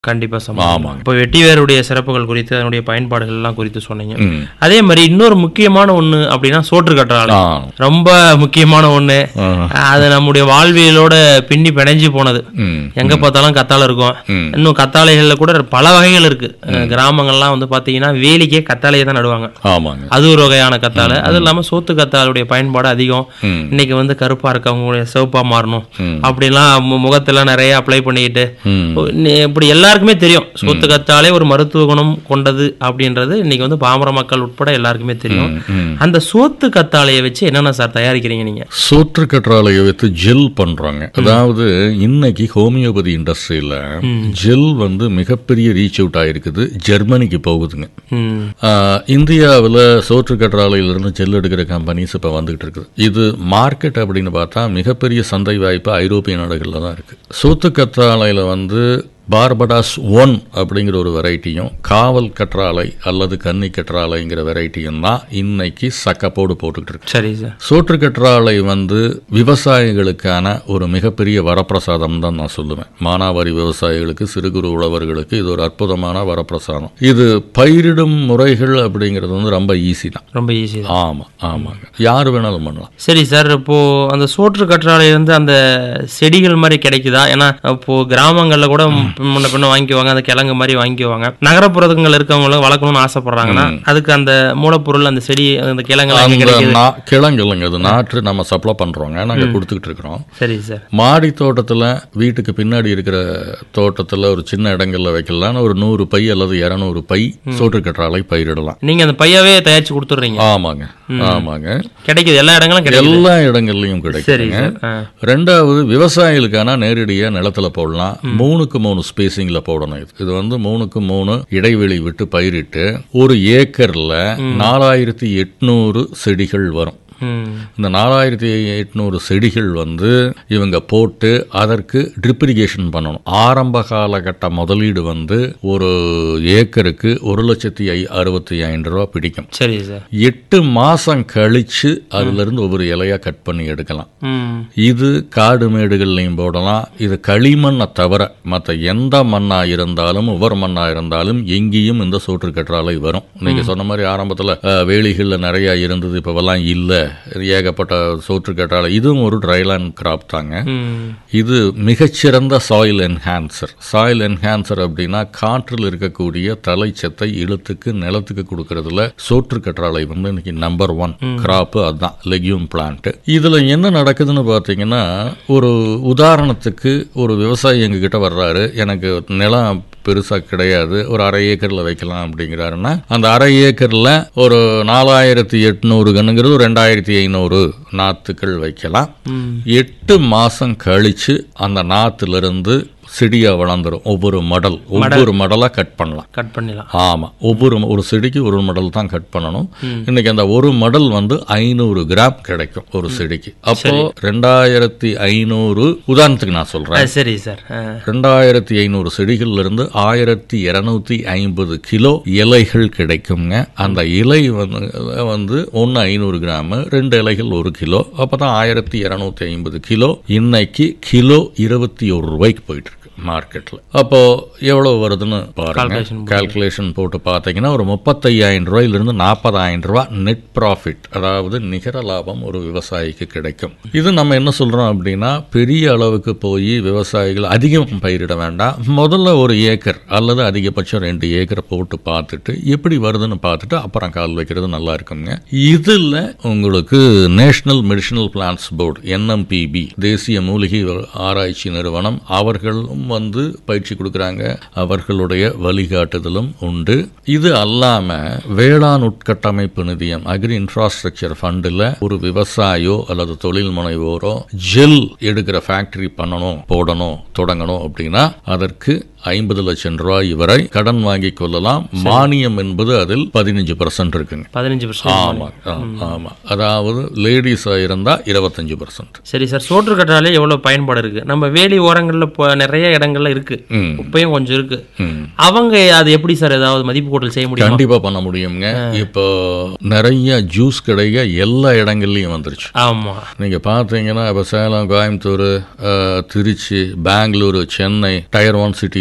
கண்டிப்பா சம்பந்தம் ஆமாங்க. இப்போ வெட்டி வேருடைய சிறப்புகள் குறித்து அதனுடைய பயன்பாடுகள் எல்லாம் குறித்து சொன்னீங்க ம். அதே மாதிரி இன்னொரு முக்கியமான ஒண்ணு அப்படின்னா சோற்று கற்றாழை ஆ. ரொம்ப முக்கியமான ஒண்ணு ஆ. அது நம்முடைய வாழ்வியலோட பின்னி பிணைஞ்சு போனது ம். எங்க பார்த்தாலும் கத்தாழை இருக்கும் ம். இன்னும் கத்தாழைகள்ல கூட பல வகைகள் இருக்கு கிராமங்கள்லாம் வந்து பாத்தீங்கன்னா வேலிக்கே கத்தாழையை தான் நடுவாங்க ஆமாங்க அது ஒரு வகையான கத்தாழை அது இல்லாம சோத்து கத்தாழையுடைய பயன்பாடு அதிகம் ம். இன்னைக்கு வந்து கருப்பா இருக்கவங்களுடைய சிவப்பா மாறணும் ம். அப்படிலாம் மு- முகத்துல நிறைய அப்ளை பண்ணிக்கிட்டு ம். நி- இப்படி எல்லாருக்குமே தெரியும் சோத்து கத்தாழை ஒரு மருத்துவ குணம் கொண்டது அப்படின்றது இன்னைக்கு வந்து பாமர மக்கள் உட்பட எல்லாருக்குமே தெரியும் ம். அந்த சோத்து கத்தாழையை வச்சு என்னென்ன சார் தயாரிக்கிறீங்க நீங்க சோற்று கற்றாழையை வைத்து ஜெல் பண்றாங்க அதாவது இன்னைக்கு ஹோமியோபதி இண்டஸ்ட்ரியில ஜெல் வந்து மிகப்பெரிய ரீச் அவுட் ஆயிருக்குது ஜெர்மனிக்கு போகுதுங்க ம் இந்தியாவில் சோற்று கற்றாழையிலிருந்து ஜெல் எடுக்கிற கம்பெனிஸ் இப்போ வந்துகிட்டு இருக்குது இது மார்க்கெட் அப்படின்னு பார்த்தா மிகப்பெரிய சந்தை வாய்ப்பு ஐரோப்பிய நாடுகளில் தான் இருக்கு சோத்து கற்றாழையில் வந்து பார்படாஸ் ஒன் அப்படிங்கிற ஒரு வெரைட்டியும் காவல் கற்றாழை அல்லது கன்னி கற்றாழைங்கிற வெரைட்டியும் தான் இன்னைக்கு சக்கப்போடு போட்டுக்கிட்டு இருக்கு சரி சார் சோற்று கற்றாழை வந்து விவசாயிகளுக்கான ஒரு மிகப்பெரிய வரப்பிரசாதம் தான் நான் சொல்லுவேன் மானாவாரி விவசாயிகளுக்கு சிறு குறு உழவர்களுக்கு இது ஒரு அற்புதமான வரப்பிரசாதம் இது பயிரிடும் முறைகள் அப்படிங்கிறது வந்து ரொம்ப ஈஸி தான் ரொம்ப ஈஸி தான் ஆமா ஆமாங்க யார் வேணாலும் பண்ணலாம் சரி சார் இப்போ அந்த சோற்று கற்றாழை வந்து அந்த செடிகள் மாதிரி கிடைக்குதா ஏன்னா இப்போ கிராமங்கள்ல கூட முன்ன பின்ன வாங்கிக்குவாங்க அந்த கிழங்கு மாதிரி வாங்கிக்குவாங்க நகரப்புறங்கள் இருக்கவங்களும் வளர்க்கணும்னு ஆசைப்படுறாங்கன்னா அதுக்கு அந்த மூலப்பொருள் அந்த செடி அந்த கிழங்கு எங்க அந்த கிடைக்குது நா- கிழங்கு இல்லைங்க அது நாற்று நம்ம சப்ளை பண்றோங்க நாங்க கொடுத்துக்கிட்டு இருக்கிறோம் சரி சார் மாடி தோட்டத்தில் வீட்டுக்கு பின்னாடி இருக்கிற தோட்டத்தில் ஒரு சின்ன இடங்கள்ல வைக்கலாம்னு ஒரு நூறு பை அல்லது இரநூறு பை சோற்று கற்றாழை பயிரிடலாம் நீங்க அந்த பையாவே தயாரிச்சு கொடுத்துட்றீங்க ஆமாங்க ஆமாங்க கிடைக்குது எல்லா இடங்களும் கிடைக்குது எல்லா இடங்கள்லயும் சரி கிடைக்குங்க சார் ஆ. ரெண்டாவது விவசாயிகளுக்கான நேரடியா நிலத்துல போடலாம் மூணுக்கு மூணு ஸ்பேசிங்ல போடணும் இது இது வந்து மூணுக்கு மூணு இடைவெளி விட்டு பயிரிட்டு ஒரு ஏக்கர்ல நாலாயிரத்தி எட்நூறு செடிகள் வரும் ம் இந்த நாலாயிரத்தி எட்நூறு செடிகள் வந்து இவங்க போட்டு அதற்கு ட்ரிப் இரிகேஷன் பண்ணணும் ஆரம்ப காலகட்ட முதலீடு வந்து ஒரு ஏக்கருக்கு ஒரு லட்சத்தி ஐ அறுபத்தி ஐந்து ரூபா பிடிக்கும் சரி சார் எட்டு மாசம் கழிச்சு அதுல இருந்து ஒவ்வொரு இலையா கட் பண்ணி எடுக்கலாம் ம் இது காடு மேடுகள்லையும் போடலாம் இது களிமண்ணை தவிர மற்ற எந்த மண்ணா இருந்தாலும் உவர் மண்ணா இருந்தாலும் எங்கேயும் இந்த சோற்று கற்றாழை வரும் நீங்க சொன்ன மாதிரி ஆரம்பத்துல அஹ், வேலிகள்ல நிறைய இருந்தது இப்பவெல்லாம் இல்ல ஏகப்பட்ட சோற்று கற்றாழை இதுவும் ஒரு ட்ரைலாண்ட் கிராப் தாங்க ம் இது மிகச்சிறந்த சாயில் என்ஹான்சர் சாயில் என்ஹான்சர் அப்படின்னா காற்றில் இருக்கக்கூடிய தலைச்சத்தை இழுத்துக்கு நிலத்துக்கு கொடுக்கறதுல சோற்று கற்றாழை வந்து இன்னைக்கு நம்பர் ஒன் கிராப் அதுதான் லெக்யூம் பிளான்ட் இதுல என்ன நடக்குதுன்னு பார்த்தீங்கன்னா ஒரு உதாரணத்துக்கு ஒரு விவசாயி எங்ககிட்ட வர்றாரு எனக்கு நிலம் பெருசா கிடையாது ஒரு அரை ஏக்கர்ல வைக்கலாம் அப்படிங்கிறாருன்னா அந்த அரை ஏக்கர்ல ஒரு நாலாயிரத்தி எட்நூறு கண்ணுங்கிறது ஒரு ரெண்டாயிரத்தி ஐநூறு நாத்துக்கள் வைக்கலாம் ம் எட்டு மாசம் கழிச்சு அந்த நாத்துல இருந்து செடியா வளர்ந்துரும் ஒவ்வொரு மடல் ஒவ்வொரு மடலா கட் பண்ணலாம் கட் பண்ணிடலாம் ஆமா ஒவ்வொரு ஒரு செடிக்கு ஒரு மடல் தான் கட் பண்ணணும் இன்னைக்கு அந்த ஒரு மடல் வந்து ஐநூறு கிராம் கிடைக்கும் ஒரு செடிக்கு அப்போ ரெண்டாயிரத்தி ஐநூறு உதாரணத்துக்கு நான் சொல்றேன் ஆ, சரி சார் ஆ ரெண்டாயிரத்தி ஐநூறு செடிகள்ல இருந்து ஆயிரத்தி இருநூத்தி ஐம்பது கிலோ இலைகள் கிடைக்குங்க அந்த இலை வந்து வந்து ஒன்று ஐநூறு கிராம் ரெண்டு இலைகள் ஒரு கிலோ அப்பதான் ஆயிரத்தி இருநூத்தி ஐம்பது கிலோ இன்னைக்கு கிலோ இருபத்தி ஒரு ரூபாய்க்கு போயிட்டு இருக்கு மார்க்கெட்ல அப்போ எவ்வளவு வருதுன்னு பாருங்க Calculation கால்குலேஷன் போட்டு பார்த்தீங்கன்னா ஒரு முப்பத்தையாயிரம் ரூபாயிலிருந்து நாற்பதாயிரம் ரூபாய் நெட் ப்ராஃபிட் அதாவது நிகர லாபம் ஒரு விவசாயிக்கு கிடைக்கும் இது நம்ம என்ன சொல்றோம் அப்படின்னா பெரிய அளவுக்கு போய் விவசாயிகள் அதிகம் பயிரிட வேண்டாம் முதல்ல ஒரு ஏக்கர் அல்லது அதிகபட்சம் ரெண்டு ஏக்கர் போட்டு பார்த்துட்டு எப்படி வருதுன்னு பார்த்துட்டு அப்புறம் கால் வைக்கிறது நல்லா இருக்குங்க இதுல உங்களுக்கு national medicinal plants board NMPB தேசிய மூலிகை ஆராய்ச்சி நிறுவனம் அவர்களும் வந்து பயிற்சி கொடுக்குறாங்க அவர்களுடைய வழிகாட்டுதலும் உண்டு இது அல்லாம வேளாண் உட்கட்டமைப்பு நிதியம் அக்ரி இன்ஃப்ராஸ்ட்ரக்சர் ஃபண்டில் ஒரு விவசாயியோ அல்லது தொழில் முனைவோரோ ஜெல் எடுக்கிற ஃபேக்டரி பண்ணணும் போடணும் தொடங்கணும் அப்படின்னா அதற்கு ஐம்பது லட்சம் ரூபாய் வரை கடன் வாங்கிக் கொள்ளலாம் மானியம் என்பது அதில் பதினஞ்சு பர்சன்ட் இருக்குங்க பதினஞ்சு பர்சன்ட் ஆமா ஆ, ஆமா அதாவது லேடிஸா இருந்தா இருபத்தஞ்சு பர்சன்ட் சரி சார் சோற்று கற்றாலே எவ்வளவு பயன்பாடு இருக்கு நம்ம வேலி ஓரங்கள்ல இப்போ நிறைய இடங்கள்ல இருக்கு ம். குப்பையும் கொஞ்சம் இருக்கு ம். அவங்க அது எப்படி சார் ஏதாவது மதிப்பு கூட்டல் செய்ய முடியுமா கண்டிப்பா பண்ண முடியுங்க இப்போ நிறைய ஜூஸ் கடைக எல்லா இடங்கள்லயும் வந்துருச்சு ஆமா நீங்க பாத்தீங்கன்னா இப்ப சேலம் கோயம்புத்தூர் அஹ், Trichy Bengaluru Chennai tier one cities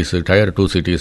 cities tier two cities